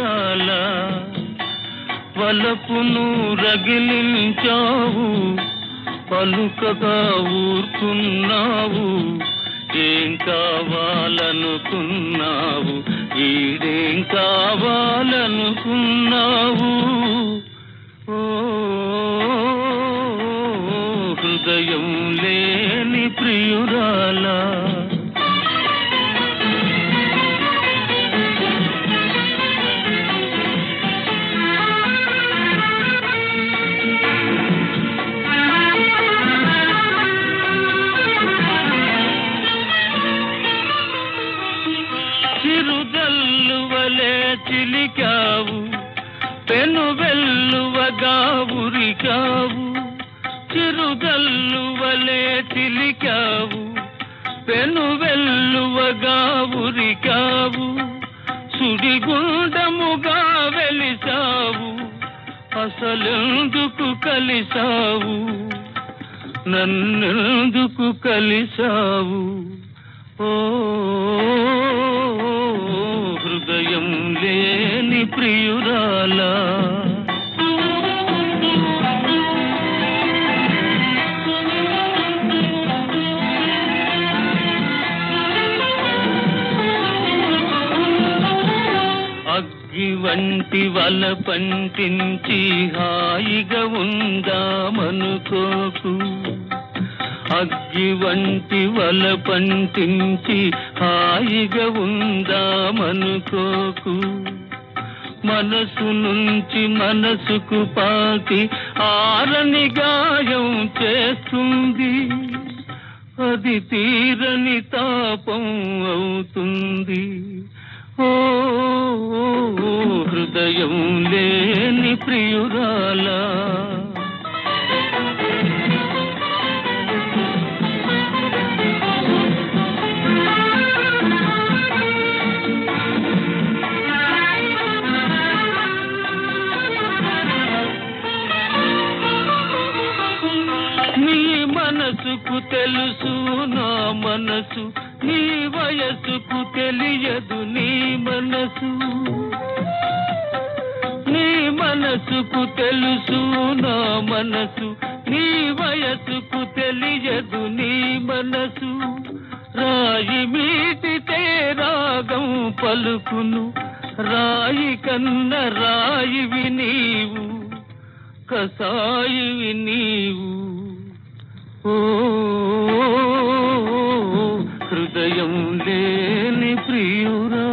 ప్రియురాల వలపును రగిలించావు పలుకగా ఊరుకున్నావు ఏం కావాలనుకున్నావు వీడేం కావాలనుకున్నావు ఓ హృదయం లేని ప్రియురాలా చిరుజల్లువలే చిలికావు పెను వెల్లువగా ఉరికావు చిరుజల్లువలే చిలికావు పెను వెల్లువగా ఉరికావు సుడిగుండముగా వెలిసావు అసలెందుకు కలిసావు నన్నెందుకు కలిసావు ఓ హృదయం లేని ప్రియురాలా అగ్గి వంటి వల పంటించి హాయిగా ఉందామనుకోకు అగ్గి వంటి వల పంటించి హాయిగా ఉందామనుకోకు మనసు నుంచి మనసుకు పాతి ఆరని గాయం చేస్తుంది అది తీరని తాపం అవుతుంది ఓ హృదయం లేని ప్రియురాలా నీ మనసుకు తెలుసు నా మనసు నీ వయసుకు తెలియదు నీ మనసు నీ మనసుకు తెలుసు నా మనసు నీ వయసుకు తెలియదు నీ మనసు రాయి మీటితే రాగం పలుకును రాయి కన్న రాయివి నీవు కసాయివి నీవు ఓ హృదయం లేని ప్రియురా